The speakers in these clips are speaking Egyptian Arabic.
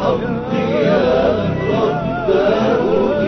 الحق يا رب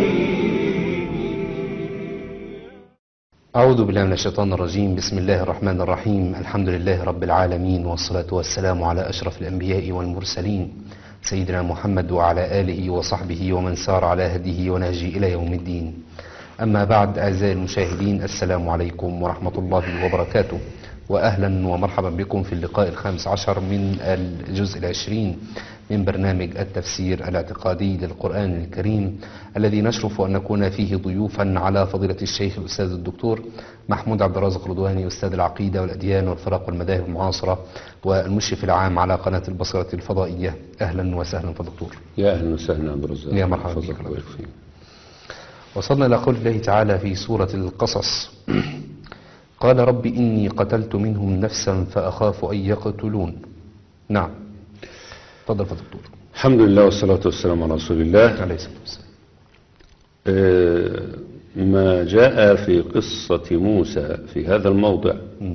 أعوذ بالله من الشيطان الرجيم بسم الله الرحمن الرحيم الحمد لله رب العالمين والصلاة والسلام على أشرف الأنبياء والمرسلين سيدنا محمد وعلى آله وصحبه ومن سار على هديه ونهجه إلى يوم الدين أما بعد أعزائي المشاهدين السلام عليكم ورحمة الله وبركاته وأهلا ومرحبا بكم في اللقاء الخامس عشر من الجزء العشرين من برنامج التفسير الاعتقادي للقرآن الكريم الذي نشرف أن نكون فيه ضيوفا على فضيلة الشيخ الأستاذ الدكتور محمود عبد الرازق رضواني أستاذ العقيدة والأديان والفرق والمذاهب المعاصرة والمشرف العام على قناة البصرة الفضائية أهلا وسهلا فدكتور يا اهلا وسهلا عبد الرزاق يا مرحبا حفظك بك. الله ويكفيك. وصلنا إلى قول الله تعالى في سورة القصص قال رب إني قتلت منهم نفسا فأخاف أن يقتلون نعم تفضل فدكتور الحمد لله والصلاة والسلام على رسول الله عليه الصلاة والسلام آه، ما جاء في قصة موسى في هذا الموضع مم.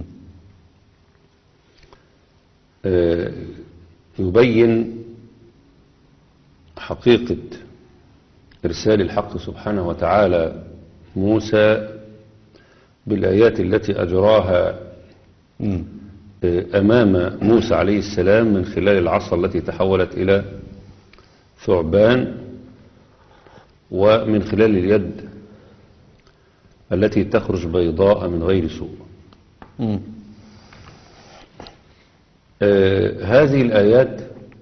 آه، يبين حقيقة إرسال الحق سبحانه وتعالى موسى بالآيات التي أجراها مم. آه، أمام موسى عليه السلام من خلال العصا التي تحولت إلى ثعبان ومن خلال اليد التي تخرج بيضاء من غير سوء مم. آه، هذه الآيات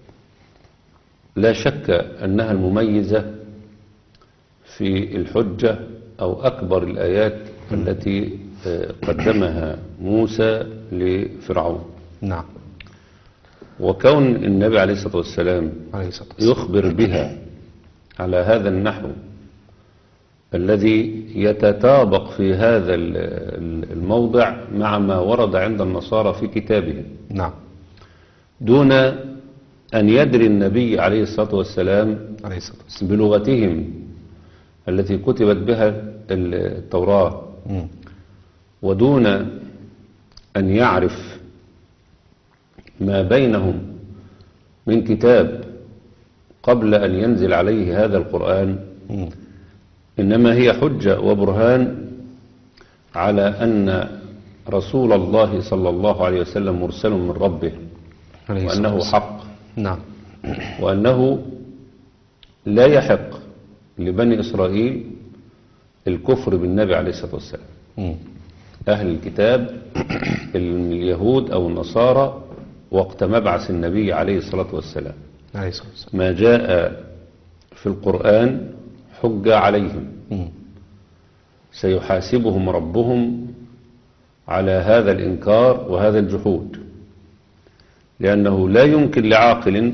لا شك أنها المميزة في الحجة أو أكبر الآيات التي آه، قدمها موسى لفرعون نعم وكون النبي عليه الصلاة والسلام عليه الصلاة والسلام يخبر بها على هذا النحو الذي يتطابق في هذا ال- ال- الموضع مع ما ورد عند النصارى في كتابهم نعم دون أن يدري النبي عليه الصلاة والسلام عليه الصلاة والسلام بلغتهم التي كتبت بها التوراة مم. ودون أن يعرف ما بينهم من كتاب قبل أن ينزل عليه هذا القرآن مم. إنما هي حجة وبرهان على أن رسول الله صلى الله عليه وسلم مرسل من ربه عليه الصلاة وأنه والسلام. حق نعم وأنه لا يحق لبني إسرائيل الكفر بالنبي عليه الصلاة والسلام مم. أهل الكتاب اليهود أو النصارى وقت مبعث النبي عليه الصلاة والسلام عليه الصلاة والسلام ما جاء في القرآن حجة عليهم مم. سيحاسبهم ربهم على هذا الإنكار وهذا الجحود لأنه لا يمكن لعاقل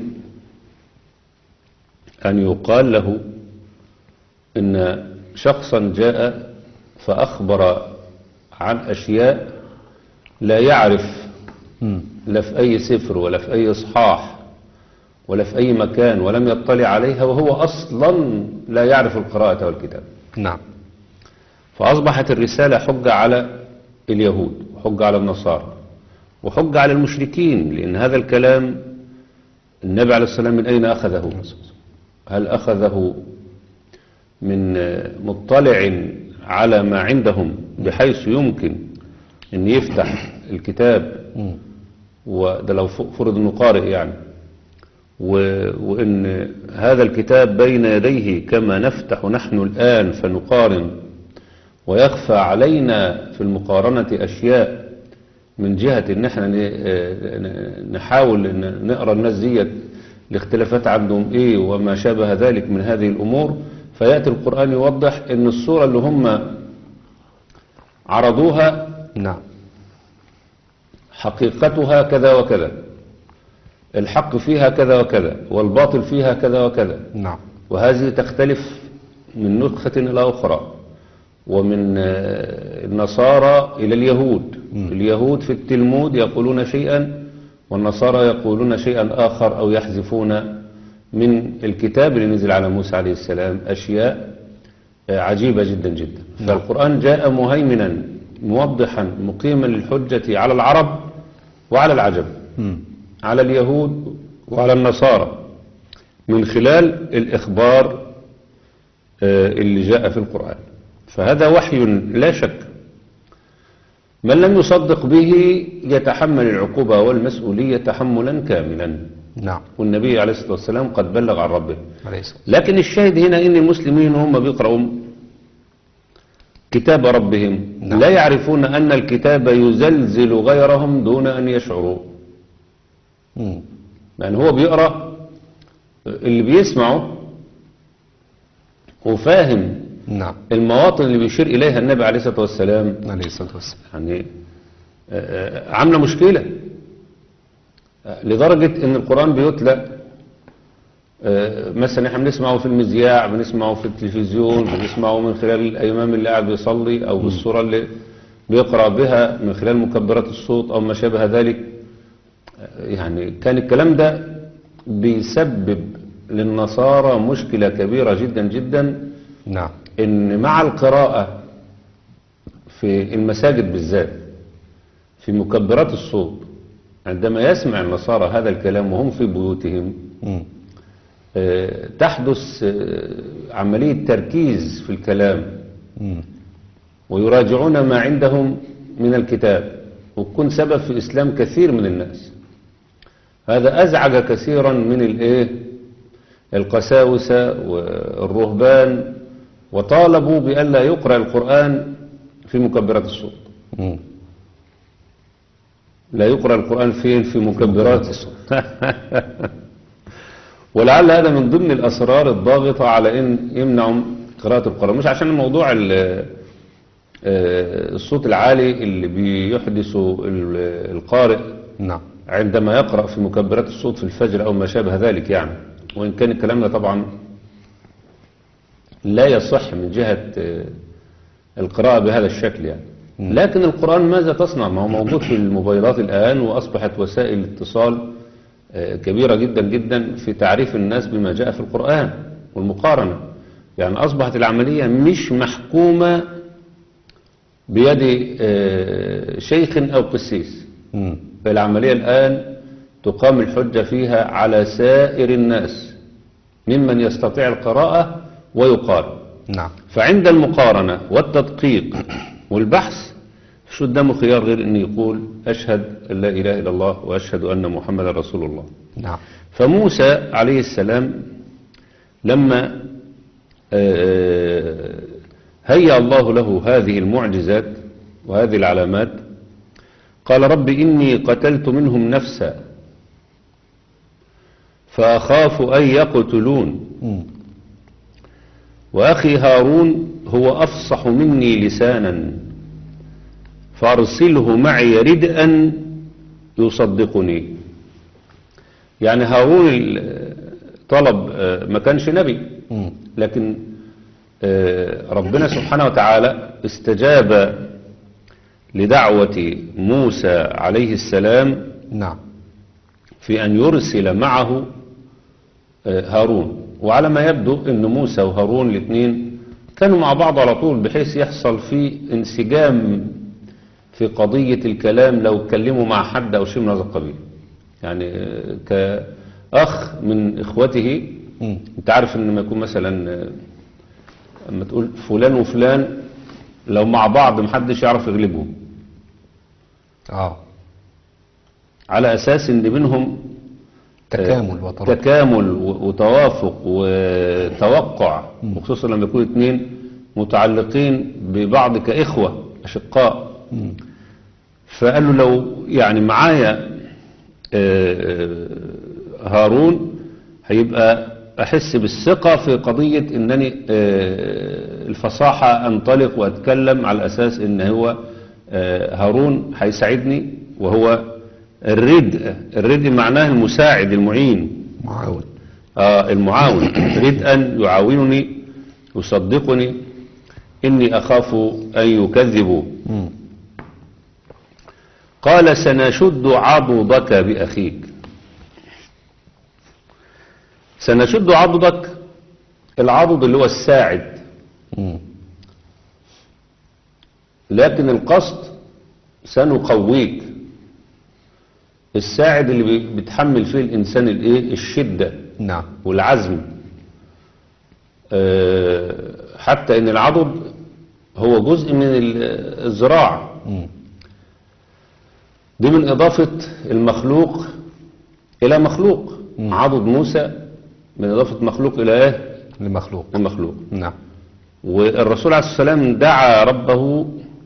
أن يقال له إن شخصا جاء فأخبر عن أشياء لا يعرف مم. لا في أي سفر ولا في أي إصحاح ولا في أي مكان ولم يطلع عليها وهو أصلا لا يعرف القراءة والكتاب نعم فأصبحت الرسالة حجة على اليهود وحجة على النصارى وحجة على المشركين لأن هذا الكلام النبي عليه السلام من أين أخذه هل أخذه من مطلع على ما عندهم بحيث يمكن أن يفتح الكتاب مم. وده لو فرض انه قارئ يعني و- وان هذا الكتاب بين يديه كما نفتح نحن الآن فنقارن ويخفى علينا في المقارنة أشياء من جهة ان احنا ن- ن- نحاول ان نقرأ الناس ديت الاختلافات عندهم ايه وما شابه ذلك من هذه الامور فيأتي القرآن يوضح ان الصورة اللي هم عرضوها نعم حقيقتها كذا وكذا الحق فيها كذا وكذا والباطل فيها كذا وكذا نعم وهذه تختلف من نسخة إلى أخرى ومن آه، النصارى إلى اليهود اليهود في التلمود يقولون شيئا والنصارى يقولون شيئا آخر أو يحذفون من الكتاب اللي نزل على موسى عليه السلام أشياء آه، عجيبة جدا جدا فالقرآن جاء مهيمنا موضحا مقيما للحجة على العرب وعلى العجم مم. على اليهود وعلى النصارى من خلال الإخبار آه، اللي جاء في القرآن فهذا وحي لا شك من لم يصدق به يتحمل العقوبة والمسؤولية تحملا كاملا نعم والنبي عليه الصلاة والسلام قد بلغ عن ربه عليه الصلاة لكن الشاهد هنا ان المسلمين هم بيقرأوا كتاب ربهم نعم. لا يعرفون ان الكتاب يزلزل غيرهم دون ان يشعروا مم. يعني هو بيقرأ اللي بيسمعه وفاهم نعم المواطن اللي بيشير إليها النبي عليه الصلاة والسلام عليه الصلاة والسلام يعني آه، آه، عاملة مشكلة آه، لدرجة ان القرآن بيتلى آه، مثلا احنا بنسمعه في المذياع بنسمعه في التلفزيون بنسمعه من خلال الامام اللي قاعد بيصلي او بالصورة اللي بيقرأ بها من خلال مكبرات الصوت او ما شابه ذلك آه، يعني كان الكلام ده بيسبب للنصارى مشكلة كبيرة جدا جدا نعم ان مع القراءة في المساجد بالذات في مكبرات الصوت عندما يسمع النصارى هذا الكلام وهم في بيوتهم مم. آه، تحدث آه، عملية تركيز في الكلام مم. ويراجعون ما عندهم من الكتاب وتكون سبب في إسلام كثير من الناس هذا أزعج كثيرا من الإيه القساوسة والرهبان وطالبوا بألا يقرأ القرآن في مكبرات الصوت مم. لا يقرأ القرآن فين في مكبرات الصوت ولعل هذا من ضمن الأسرار الضاغطة على أن يمنعوا قراءة القرآن مش عشان موضوع ال- آه، الصوت العالي اللي بيحدثه ال- القارئ نعم عندما يقرأ في مكبرات الصوت في الفجر أو ما شابه ذلك يعني وإن كان الكلام ده طبعا لا يصح من جهة آه، القراءة بهذا الشكل يعني لكن القرآن ماذا تصنع ما هو موجود في الموبايلات الآن وأصبحت وسائل الاتصال آه، كبيرة جدا جدا في تعريف الناس بما جاء في القرآن والمقارنة يعني أصبحت العملية مش محكومة بيد آه، شيخ أو قسيس مم. فالعملية الآن تقام الحجة فيها على سائر الناس ممن يستطيع القراءة ويقارن نعم فعند المقارنة والتدقيق والبحث مش قدامه خيار غير أن يقول أشهد أن لا إله إلا الله وأشهد أن محمد رسول الله نعم فموسى عليه السلام لما آه، هيأ الله له هذه المعجزات وهذه العلامات قال رب إني قتلت منهم نفسا فأخاف أن يقتلون مم. وأخي هارون هو أفصح مني لسانا فأرسله معي ردءا يصدقني يعني هارون ال- طلب آه، ما كانش نبي مم. لكن آه، ربنا سبحانه وتعالى استجاب لدعوة موسى عليه السلام نعم في أن يرسل معه آه، هارون وعلى ما يبدو أن موسى وهارون الاثنين كانوا مع بعض على طول بحيث يحصل في انسجام في قضية الكلام لو اتكلموا مع حد أو شيء من هذا القبيل يعني آه، كأخ من إخوته مم. انت عارف ان لما يكون مثلا آه، اما تقول فلان وفلان لو مع بعض محدش يعرف يغلبهم اه على اساس ان بينهم تكامل وترابط تكامل و- وتوافق وتوقع وخصوصا لما يكون اثنين متعلقين ببعض كإخوة أشقاء مم. فقال له لو يعني معايا آه، هارون هيبقى أحس بالثقة في قضية أنني آه، الفصاحة أنطلق وأتكلم على أساس أن هو آه، هارون هيساعدني وهو الردء الردء معناه المساعد المعين معاون آه المعاون ردءا يعاونني يصدقني إني أخاف أن يكذبوا مم. قال سنشد عضدك بأخيك سنشد عضدك العضد اللي هو الساعد مم. لكن القصد سنقويك الساعد اللي بي- بيتحمل فيه الإنسان الإيه الشدة نعم والعزم آه، حتى ان العضد هو جزء من ال- الزراعة مم. دي من إضافة المخلوق إلى مخلوق عضد موسى من إضافة مخلوق إلى إيه؟ لمخلوق المخلوق نعم والرسول عليه الصلاة والسلام دعا ربه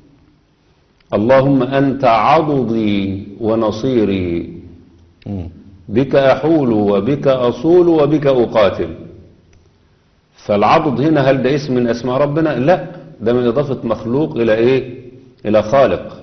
اللهم أنت عضدي ونصيري مم. بك أحول وبك أصول وبك أقاتل فالعضد هنا هل ده اسم من أسماء ربنا لا ده من إضافة مخلوق إلى إيه إلى خالق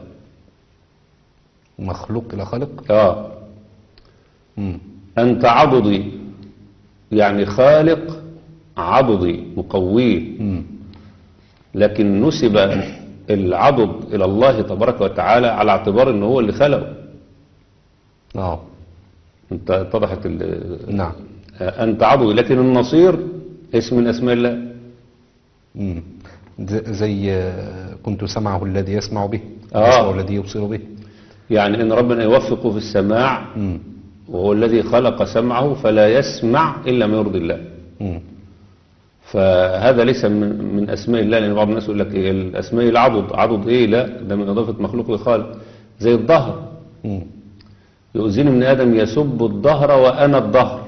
مخلوق إلى خالق آه مم. أنت عضدي يعني خالق عضدي مقويه مم. لكن نسب العضد إلى الله تبارك وتعالى على اعتبار أنه هو اللي خلقه اه انت اتضحت ال- نعم أنت عضدي لكن النصير اسم من أسماء الله مم. ز- زي آه، كنت سمعه الذي يسمع به آه. بصره الذي يبصر به يعني أن ربنا يوفقه في السماع مم. وهو الذي خلق سمعه فلا يسمع إلا ما يرضي الله مم. فهذا ليس من, من أسماء الله لأن بعض الناس يقول لك إيه الأسماء العضد عضد إيه لا ده من إضافة مخلوق لخالق زي الظهر مم. يؤذيني من آدم يسب الظهر وأنا الظهر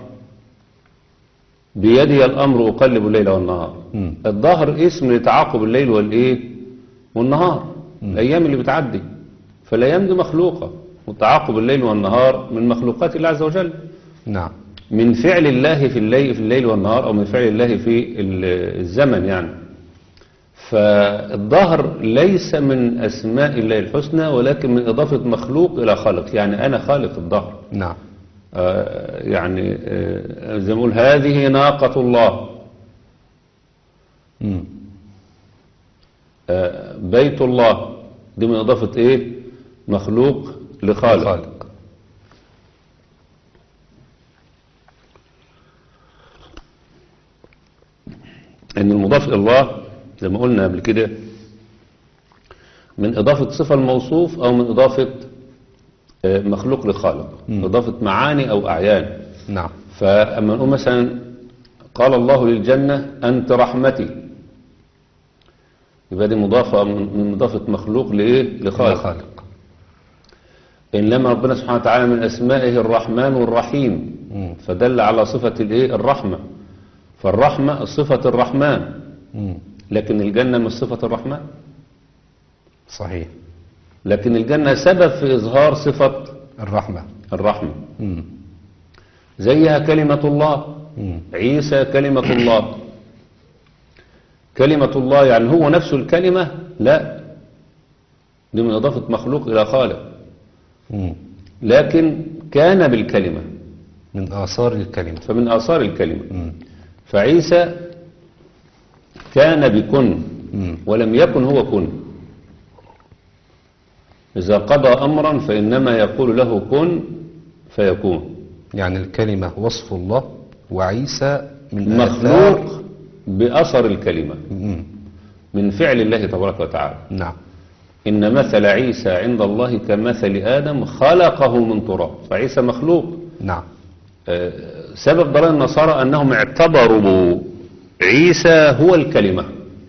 بيدي الأمر أقلب الليل والنهار مم. الظهر اسم لتعاقب الليل والإيه والنهار الأيام اللي بتعدي فالأيام دي مخلوقة وتعاقب الليل والنهار من مخلوقات الله عز وجل نعم من فعل الله في الليل في الليل والنهار أو من فعل الله في ال- الزمن يعني فالظهر ليس من أسماء الله الحسنى ولكن من إضافة مخلوق إلى خالق يعني أنا خالق الظهر نعم آه، يعني آه، زي ما نقول هذه ناقة الله مم. آه، بيت الله دي من إضافة إيه مخلوق لخالق خالق ان المضاف الى الله زي ما قلنا قبل كده من اضافه صفه الموصوف او من اضافه آه، مخلوق لخالق اضافه معاني او اعيان نعم فاما نقول مثلا قال الله للجنه انت رحمتي يبقى دي مضافه من من اضافه مخلوق لايه لخالق خالق انما ربنا سبحانه وتعالى من اسمائه الرحمن والرحيم مم. فدل على صفه الايه الرحمه فالرحمه صفه الرحمن مم. لكن الجنة مش صفة الرحمن صحيح لكن الجنة سبب في إظهار صفة الرحمة الرحمة مم. زيها كلمة الله مم. عيسى كلمة الله كلمة الله يعني هو نفسه الكلمة لا دي من إضافة مخلوق إلى خالق مم. لكن كان بالكلمة من آثار الكلمة فمن آثار الكلمة مم. فعيسى كان بكن مم. ولم يكن هو كن إذا قضى أمرا فإنما يقول له كن فيكون يعني الكلمة وصف الله وعيسى من مخلوق آثار- بأثر الكلمة مم. من فعل الله تبارك وتعالى نعم إن مثل عيسى عند الله كمثل آدم خلقه من تراب فعيسى مخلوق نعم آه، سبب ضلال النصارى أنهم اعتبروا عيسى هو الكلمة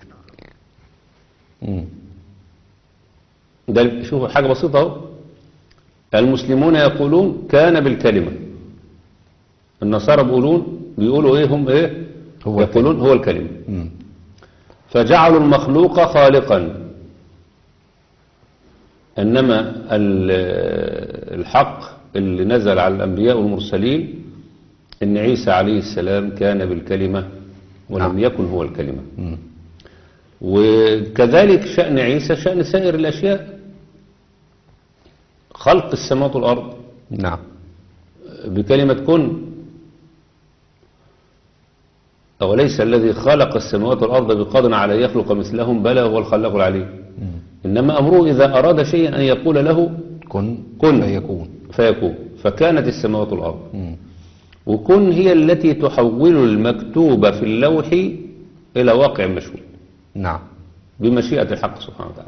مم. ده شوفوا حاجة بسيطة اهو المسلمون يقولون كان بالكلمة النصارى بيقولون بيقولوا ايه هم ايه هو يقولون هو الكلمة مم. فجعلوا المخلوق خالقا انما ال- الحق اللي نزل على الانبياء والمرسلين ان عيسى عليه السلام كان بالكلمة ولم نعم. يكن هو الكلمة مم. وكذلك شأن عيسى شأن سائر الأشياء خلق السماوات والأرض نعم بكلمة كن أوليس الذي خلق السماوات والأرض بقادر على أن يخلق مثلهم بلى هو الخلاق العليم إنما أمره إذا أراد شيئا أن يقول له كن كن. فيكون فيكون فكانت السماوات والأرض مم. وكن هي التي تحول المكتوب في اللوح إلى واقع مشهود نعم بمشيئة الحق سبحانه وتعالى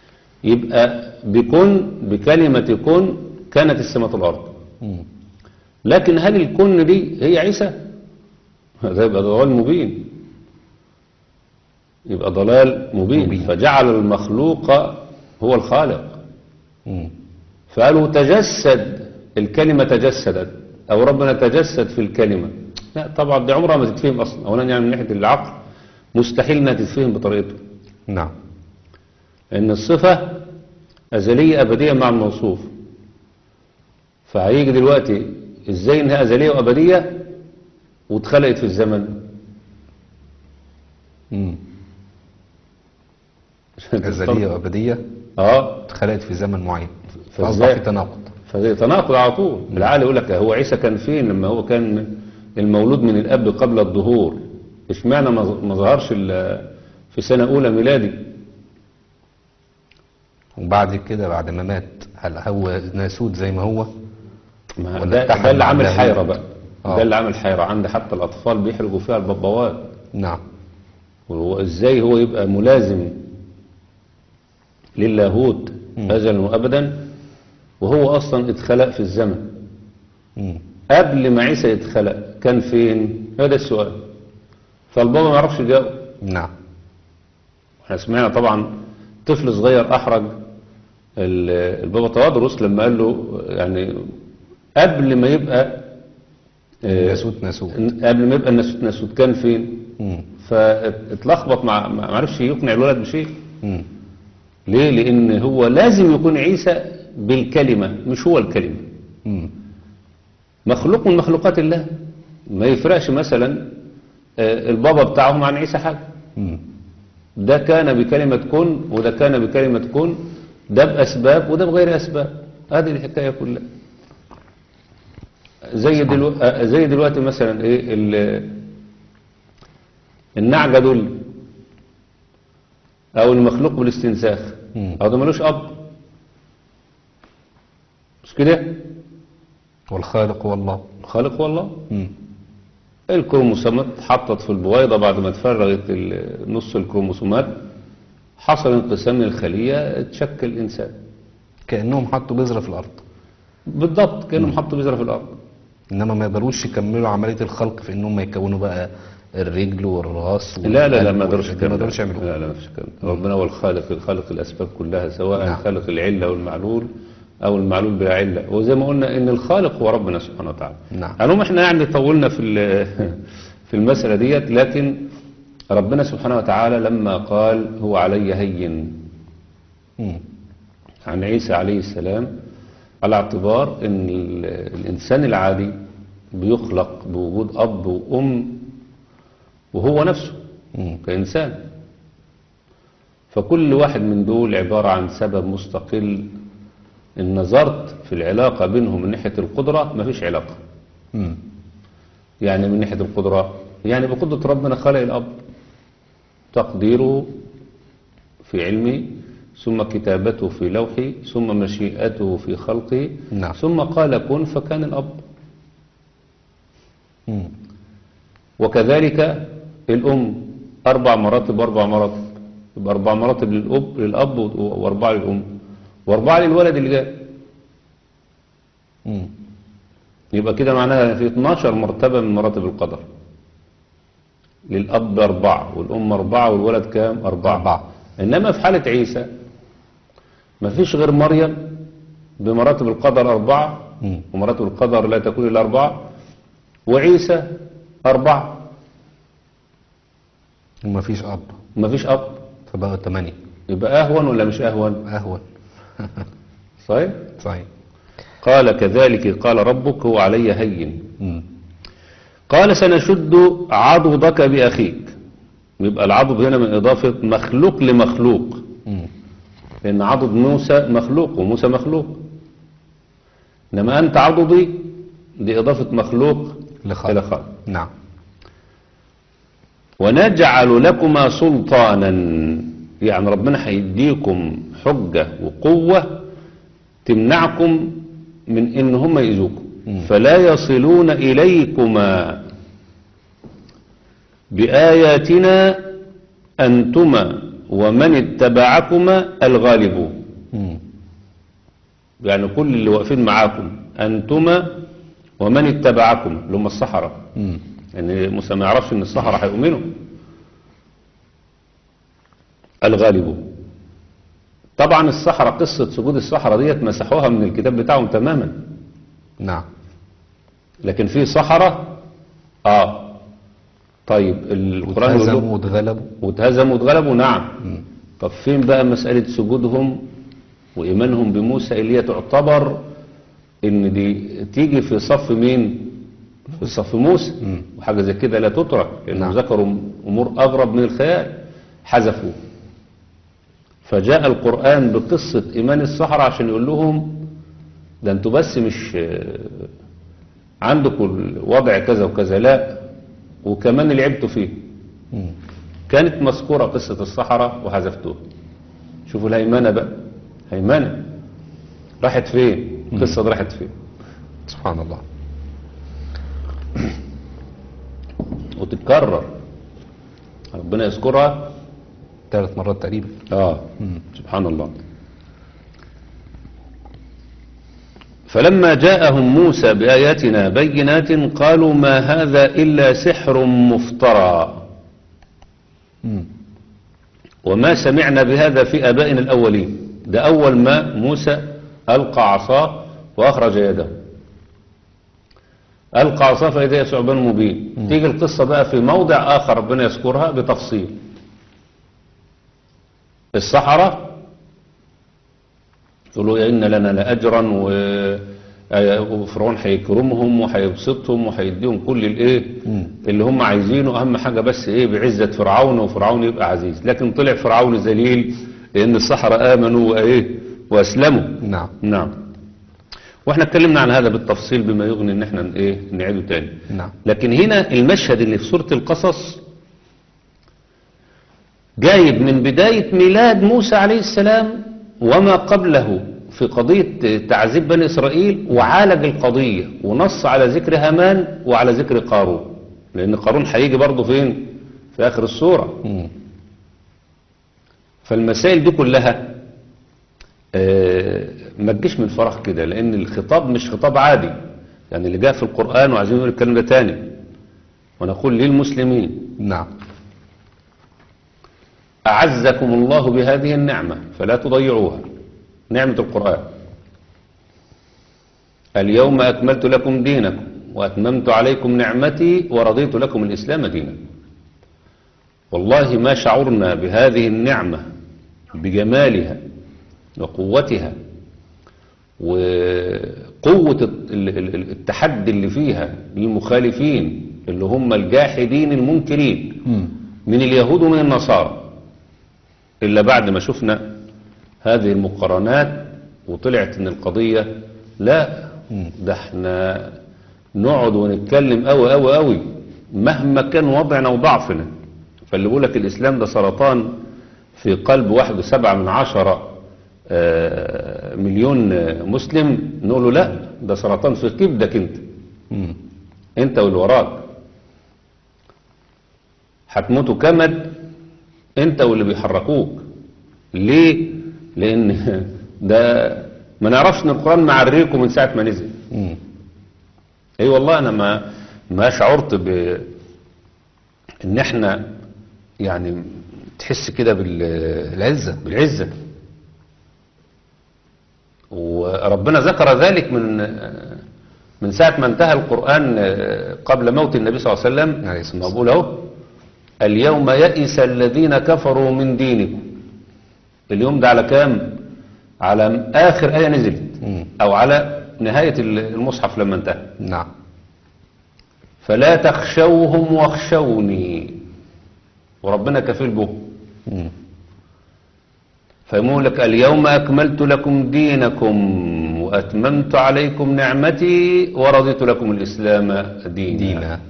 يبقى بكن بكلمة كن كانت السماء والأرض مم. لكن هل الكن دي هي عيسى هذا يبقى ضلال مبين يبقى ضلال مبين, مبين. فجعل المخلوق هو الخالق مم. فقالوا تجسد الكلمة تجسدت أو ربنا تجسد في الكلمة لا طبعا دي عمرها ما تتفهم أصلا أولا يعني من ناحية العقل مستحيل إنها تتفهم بطريقته نعم لأن الصفة أزلية أبدية مع الموصوف فهيجي دلوقتي إزاي إنها أزلية وأبدية واتخلقت في الزمن مم. أزلية وأبدية اه اتخلقت في زمن معين فإزاي؟ فأصبح في تناقض فزي تناقض على طول العقل يقول لك هو عيسى كان فين لما هو كان المولود من الاب قبل الظهور اشمعنى ما ما ظهرش إلا في سنه اولى ميلادي وبعد كده بعد ما مات هل هو ناسوت زي ما هو ما ولا ده, اتحد ده اللي مع عامل اللاهوت؟ حيره بقى آه. ده اللي عامل حيره عند حتى الاطفال بيحرجوا فيها الببوات نعم وهو ازاي هو يبقى ملازم للاهوت مم. ازلا وابدا وهو اصلا اتخلق في الزمن مم. قبل ما عيسى يتخلق كان فين هذا السؤال فالبابا ما يعرفش يجاوب نعم احنا سمعنا طبعا طفل صغير احرج ال- البابا توادرس لما قال له يعني قبل ما يبقى آه، ناسوت ناسوت قبل ما يبقى الناسوت ناسوت كان فين مم. فاتلخبط مع ما ما عرفش يقنع الولد بشيء مم. ليه لان هو لازم يكون عيسى بالكلمه مش هو الكلمه مم. مخلوق من مخلوقات الله ما يفرقش مثلا آه، البابا بتاعهم عن عيسى حاجه مم. ده كان بكلمة كن وده كان بكلمة كن ده بأسباب وده بغير أسباب هذه الحكاية كلها زي دلو... آه، زي دلوقتي مثلا ايه ال... النعجة دول او المخلوق بالاستنساخ مم. او ده ملوش اب مش كده والخالق هو الله الخالق هو الله مم. الكروموسومات اتحطت في البويضة بعد ما اتفرغت ال- نص الكروموسومات حصل انقسام للخلية اتشكل إنسان كأنهم حطوا بذرة في الأرض بالضبط كأنهم حطوا بذرة في الأرض إنما ما يقدروش يكملوا عملية الخلق في إنهم يكونوا بقى الرجل والراس لا لا لا والقلب ما يقدروش والحاجات دي الكلام ما ده. يقدروش يعملوها لا لا ما فيش الكلام ده. ربنا هو الخالق خالق الأسباب كلها سواء نعم. خالق العلة والمعلول أو المعلول بلا علة وزي ما قلنا إن الخالق هو ربنا سبحانه وتعالى نعم. يعني احنا يعني طولنا في ال- في المسألة ديت لكن ربنا سبحانه وتعالى لما قال هو علي هين مم. عن عيسى عليه السلام على اعتبار ان ال- الانسان العادي بيخلق بوجود اب وام وهو نفسه مم. كانسان فكل واحد من دول عبارة عن سبب مستقل ان نظرت في العلاقة بينهم من ناحية القدرة مفيش علاقة مم. يعني من ناحية القدرة يعني بقدرة ربنا خلق الأب تقديره في علمه ثم كتابته في لوحه ثم مشيئته في خلقه نعم. ثم قال كن فكان الأب مم. وكذلك الأم أربع مراتب وأربع مراتب يبقى أربع مراتب للأب للأب وأربعة للأم وأربعة للولد اللي جاي مم. يبقى كده معناها في 12 مرتبة من مراتب القدر للأب أربعة والأم أربعة والولد كام أربعة أربعة. إنما في حالة عيسى ما فيش غير مريم بمراتب القدر أربعة مم. ومراتب القدر لا تكون إلا أربعة وعيسى أربعة وما فيش أب ما فيش أب فبقوا ثمانية يبقى أهون ولا مش أهون أهون صحيح صحيح قال كذلك قال ربك هو علي هين مم. قال سنشد عضدك بأخيك يبقى العضد هنا من إضافة مخلوق لمخلوق مم. لأن عضد موسى مخلوق وموسى مخلوق إنما أنت عضدي دي إضافة مخلوق لخالق. إلى خالق نعم ونجعل لكما سلطانا يعني ربنا هيديكم حجة وقوة تمنعكم من ان هم يأذوكم مم. فلا يصلون إليكما بآياتنا أنتما ومن اتبعكما الغالبون مم. يعني كل اللي واقفين معاكم أنتما ومن اتبعكم اللي هم السحرة مم. يعني موسى ما يعرفش ان السحرة هيؤمنوا الغالب طبعا السحرة قصة سجود السحرة ديت مسحوها من الكتاب بتاعهم تماما نعم لكن في سحرة اه طيب القرآن يقول واتهزموا له- واتغلبوا واتهزموا واتغلبوا نعم طب فين بقى مسألة سجودهم وإيمانهم بموسى اللي هي تعتبر إن دي تيجي في صف مين في صف موسى وحاجة زي كده لا تترك لأنهم نعم. ذكروا أمور أغرب من الخيال حذفوا فجاء القرآن بقصة إيمان السحرة عشان يقول لهم ده انتوا بس مش آه، عندكم الوضع كذا وكذا لا وكمان اللي لعبتوا فيه مم. كانت مذكورة قصة الصحراء وحذفتوها شوفوا الهيمنة بقى هيمنة راحت فين القصة دي راحت فين سبحان الله وتتكرر ربنا يذكرها ثلاث مرات تقريبا اه سبحان الله فلما جاءهم موسى بآياتنا بينات قالوا ما هذا إلا سحر مفترى مم. وما سمعنا بهذا في آبائنا الأولين ده أول ما موسى ألقى عصاه وأخرج يده ألقى عصاه فإذا هي ثعبان مبين تيجي القصة بقى في موضع آخر ربنا يذكرها بتفصيل السحرة يقولوا إن لنا لأجرا و آه، وفرعون هيكرمهم وهيبسطهم وهيديهم كل الايه اللي هم عايزينه اهم حاجه بس ايه بعزه فرعون وفرعون يبقى عزيز لكن طلع فرعون ذليل لان السحره امنوا وايه واسلموا نعم نعم واحنا اتكلمنا عن هذا بالتفصيل بما يغني ان احنا ايه نعيده تاني نعم لكن هنا المشهد اللي في سورة القصص جايب من بداية ميلاد موسى عليه السلام وما قبله في قضية تعذيب بني إسرائيل وعالج القضية ونص على ذكر هامان وعلى ذكر قارون لأن قارون هيجي برضه فين في آخر السورة مم. فالمسائل دي كلها آه، ما تجيش من فراغ كده لأن الخطاب مش خطاب عادي يعني اللي جاء في القرآن وعايزين نقول الكلام ده تاني ونقول للمسلمين نعم أعزكم الله بهذه النعمة فلا تضيعوها نعمة القرآن اليوم أكملت لكم دينكم وأتممت عليكم نعمتي ورضيت لكم الإسلام دينا والله ما شعرنا بهذه النعمة بجمالها وقوتها وقوة ال- ال- ال- التحدي اللي فيها للمخالفين اللي هم الجاحدين المنكرين مم. من اليهود ومن النصارى إلا بعد ما شفنا هذه المقارنات وطلعت ان القضية لا ده احنا نقعد ونتكلم قوي قوي قوي مهما كان وضعنا وضعفنا فاللي بيقول لك الإسلام ده سرطان في قلب واحد وسبعة من عشرة آه، مليون آه، مسلم نقول له لا ده سرطان في كبدك انت مم. انت واللي وراك هتموتوا كمد انت واللي بيحركوك ليه لان ده ما نعرفش ان القرآن معريكم من ساعة ما نزل مم. اي والله انا ما ما شعرت ب ان احنا يعني تحس كده بالعزة بالعزة وربنا ذكر ذلك من من ساعة ما انتهى القرآن قبل موت النبي صلى الله عليه وسلم عليه الصلاة ما بقول اهو اليوم يئس الذين كفروا من دينكم اليوم ده على كام على آخر آية نزلت مم. أو على نهاية المصحف لما انتهى نعم فلا تخشوهم واخشوني وربنا كفيل بهم مم. فيقول لك اليوم أكملت لكم دينكم وأتممت عليكم نعمتي ورضيت لكم الإسلام دينا, دينا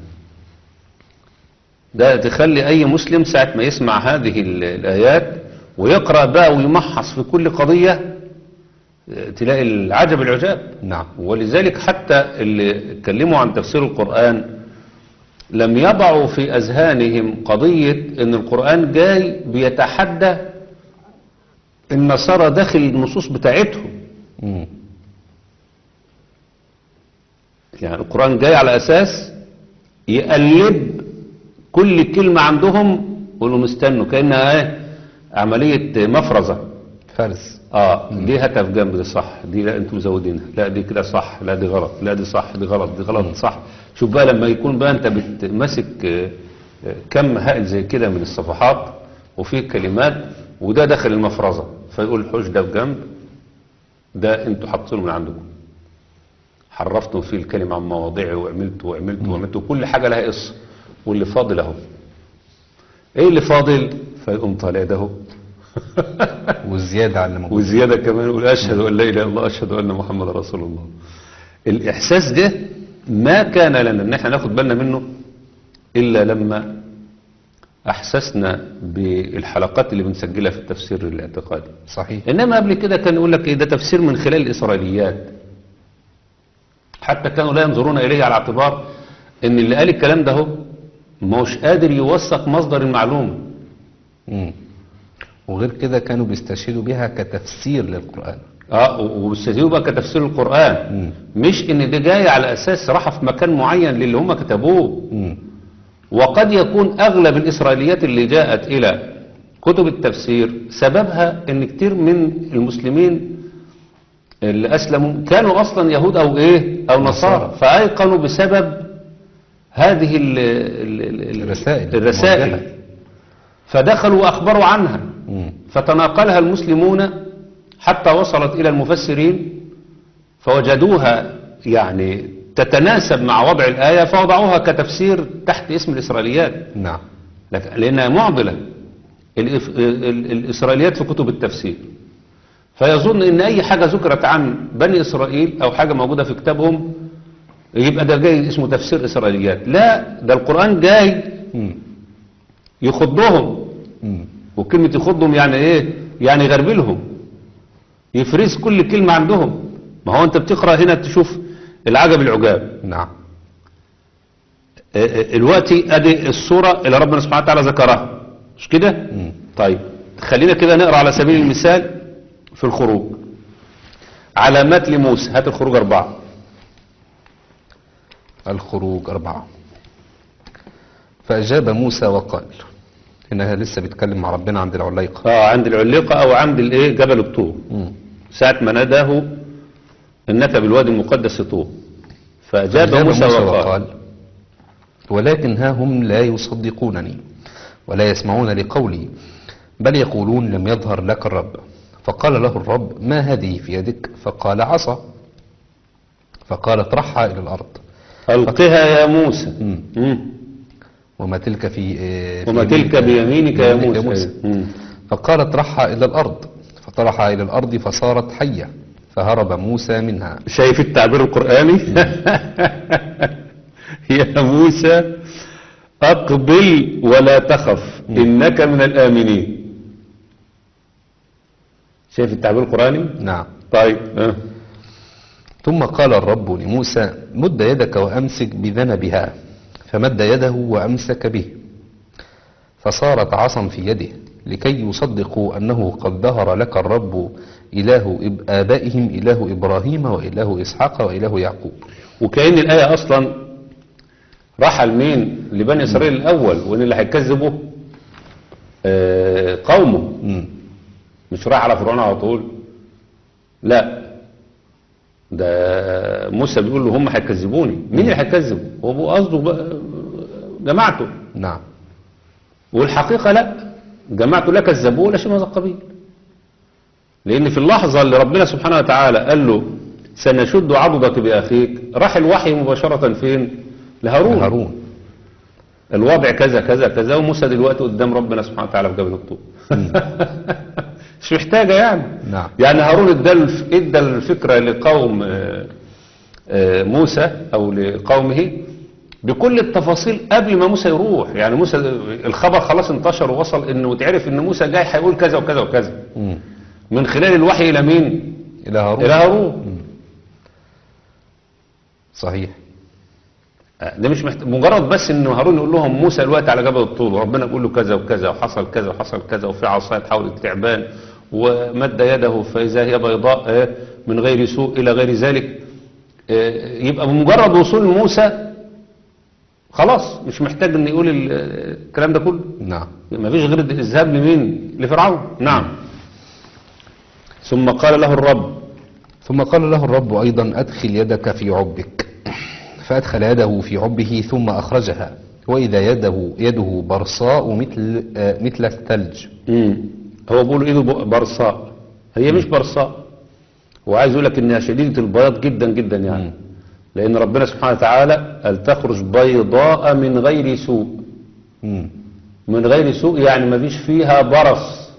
ده تخلي أي مسلم ساعة ما يسمع هذه ال- الآيات ويقرأ بقى ويمحص في كل قضية اه، تلاقي العجب العجاب نعم ولذلك حتى اللي اتكلموا عن تفسير القرآن لم يضعوا في أذهانهم قضية أن القرآن جاي بيتحدى النصارى داخل النصوص بتاعتهم مم. يعني القرآن جاي على أساس يقلب كل كلمة عندهم ويقولوا استنوا كأنها ايه عملية مفرزة فرز اه دي هاتها في جنب دي صح دي لا انتم مزودينها لا دي كده صح لا دي غلط لا دي صح دي غلط دي غلط صح شوف بقى لما يكون بقى انت بتمسك آه، آه، كم هائل زي كده من الصفحات وفيه كلمات وده داخل المفرزة فيقول الحوش ده في جنب ده انتوا حاطينه من عندكم حرفتم فيه الكلمة عن مواضيعه وعملتوا وعملتوا وعملتوا كل حاجة لها قصة واللي فاضل اهو ايه اللي فاضل فيقوم طالع ده اهو والزيادة على اللي موجود وزيادة كمان يقول أشهد أن لا إله إلا الله أشهد أن محمد رسول الله الإحساس ده ما كان لنا إن احنا ناخد بالنا منه إلا لما أحسسنا بالحلقات اللي بنسجلها في التفسير الاعتقادي صحيح إنما قبل كده كان يقول لك إيه ده تفسير من خلال الإسرائيليات حتى كانوا لا ينظرون إليه على اعتبار إن اللي قال الكلام ده هو مش قادر يوثق مصدر المعلومة مم. وغير كده كانوا بيستشهدوا بها كتفسير للقرآن اه وبيستدلوا بقى كتفسير القرآن مم. مش ان ده جاي على اساس راحة في مكان معين للي هم كتبوه مم. وقد يكون اغلب الاسرائيليات اللي جاءت الى كتب التفسير سببها ان كتير من المسلمين اللي اسلموا كانوا اصلا يهود او ايه او نصارى فايقنوا بسبب هذه ال ال ال الرسائل الرسائل الموجهة. فدخلوا واخبروا عنها مم. فتناقلها المسلمون حتى وصلت إلى المفسرين فوجدوها يعني تتناسب مع وضع الآية فوضعوها كتفسير تحت اسم الإسرائيليات نعم لكن- لأنها معضلة الإف- ال- الإسرائيليات في كتب التفسير فيظن ان اي حاجة ذكرت عن بني اسرائيل او حاجة موجودة في كتابهم يبقى ده جاي اسمه تفسير اسرائيليات لا ده القرآن جاي مم. يخضهم مم. وكلمة يخضهم يعني ايه يعني يغربلهم يفرز كل كلمة عندهم ما هو انت بتقرأ هنا تشوف العجب العجاب نعم اه، اه، دلوقتي ادي الصورة اللي ربنا سبحانه وتعالى ذكرها مش كده مم. طيب خلينا كده نقرأ على سبيل المثال في الخروج علامات لموسى هات الخروج أربعة الخروج أربعة فأجاب موسى وقال هنا لسه بيتكلم مع ربنا عند العليقة اه عند العليقة او عند الايه جبل الطور مم. ساعة ما ناداه انك بالوادي المقدس طور فأجاب فأجاب موسى وقال ولكن ها هم لا يصدقونني ولا يسمعون لقولي بل يقولون لم يظهر لك الرب فقال له الرب ما هذه في يدك فقال عصا فقال اطرحها إلى الأرض ألقها يا موسى مم. مم. وما تلك في, آه، في وما يمينك- تلك بيمينك يا بيمينك موسى مم. فقال اطرحها إلى الأرض فطرحها إلى الأرض فصارت حية فهرب موسى منها شايف التعبير القرآني يا موسى أقبل ولا تخف إنك من الآمنين شايف التعبير القرآني نعم طيب اه. ثم قال الرب لموسى مد يدك وأمسك بذنبها فمد يده وأمسك به فصارت عصا في يده لكي يصدقوا أنه قد ظهر لك الرب إله إب- آبائهم إله إبراهيم وإله إسحاق وإله يعقوب وكأن الآية أصلا رحل مين لبني إسرائيل الأول وإن اللي هيكذبوا آه، قومه مم. مش رايح على فرعون على طول لا ده موسى بيقول له هم هيكذبوني مين اللي هيكذب هو قصده بقى جماعته نعم والحقيقة لا جماعته لا كذبوه ولا شيء من هذا القبيل لأن في اللحظة اللي ربنا سبحانه وتعالى قال له سنشد عضدك بأخيك راح الوحي مباشرة فين لهارون هارون الوضع كذا كذا كذا وموسى دلوقتي قدام ربنا سبحانه وتعالى في جبل الطور مش محتاجة يعني نعم. يعني هارون ادى الف- ادى الفكرة لقوم آه، آه، موسى او لقومه بكل التفاصيل قبل ما موسى يروح يعني موسى الخبر خلاص انتشر ووصل انه تعرف ان موسى جاي هيقول كذا وكذا وكذا مم. من خلال الوحي الى مين إلى هارون الى هارون صحيح ده مش محت... مجرد بس ان هارون يقول لهم موسى الوقت على جبل الطور وربنا يقول له كذا وكذا وحصل كذا وحصل كذا وفي عصايه تحولت تعبان ومد يده فاذا هي بيضاء آه، من غير سوء الى غير ذلك آه، يبقى بمجرد وصول موسى خلاص مش محتاج ان يقول ال- الكلام ده كله نعم ما فيش غير الذهاب لمين لفرعون نعم ثم قال له الرب ثم قال له الرب أيضا أدخل يدك في عبك فأدخل يده في عبه ثم أخرجها وإذا يده يده برصاء مثل آه، مثل الثلج مم. هو بيقول ايده ب- برصاء هي مش برصاء هو عايز يقول لك انها شديده البياض جدا جدا يعني مم. لان ربنا سبحانه وتعالى قال تخرج بيضاء من غير سوء مم. من غير سوء يعني ما فيش فيها برص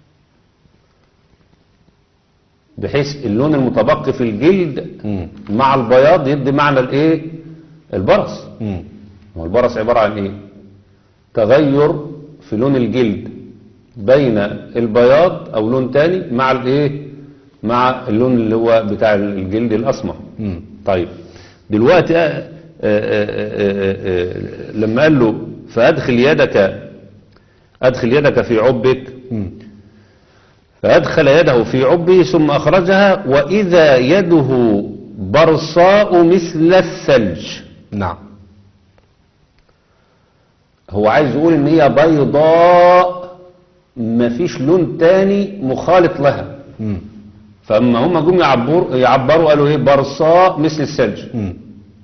بحيث اللون المتبقي في الجلد مم. مع البياض يدي معنى الايه البرص مم. هو البرص عبارة عن ايه تغير في لون الجلد بين البياض او لون تاني مع الايه مع اللون اللي هو بتاع الجلد الاسمر مم. طيب دلوقتي آه، آه، آه، آه، آه، لما قال له فادخل يدك ادخل يدك في عبك مم. فأدخل يده في عبه ثم أخرجها وإذا يده برصاء مثل الثلج نعم هو عايز يقول ان هي بيضاء مفيش لون تاني مخالط لها مم. فاما هم جم يعبروا يعبروا قالوا ايه برصاء مثل الثلج مم.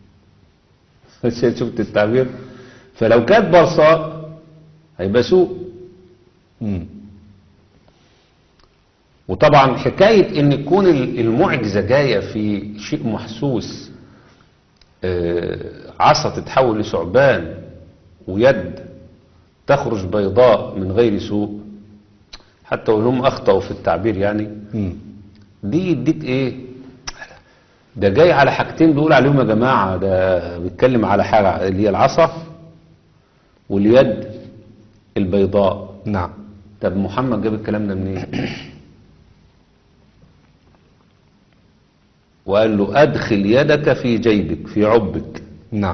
شفت التعبير فلو كانت برصاء هيبقى سوء مم. وطبعا حكاية ان تكون المعجزة جاية في شيء محسوس آه، عصا تتحول لثعبان ويد تخرج بيضاء من غير سوء حتى ولهم اخطأوا في التعبير يعني مم. دي يديك ايه ده جاي على حاجتين بيقول عليهم يا جماعة ده بيتكلم على حاجة اللي هي العصا واليد البيضاء نعم طب محمد جاب الكلام ده منين وقال له ادخل يدك في جيبك في عبك نعم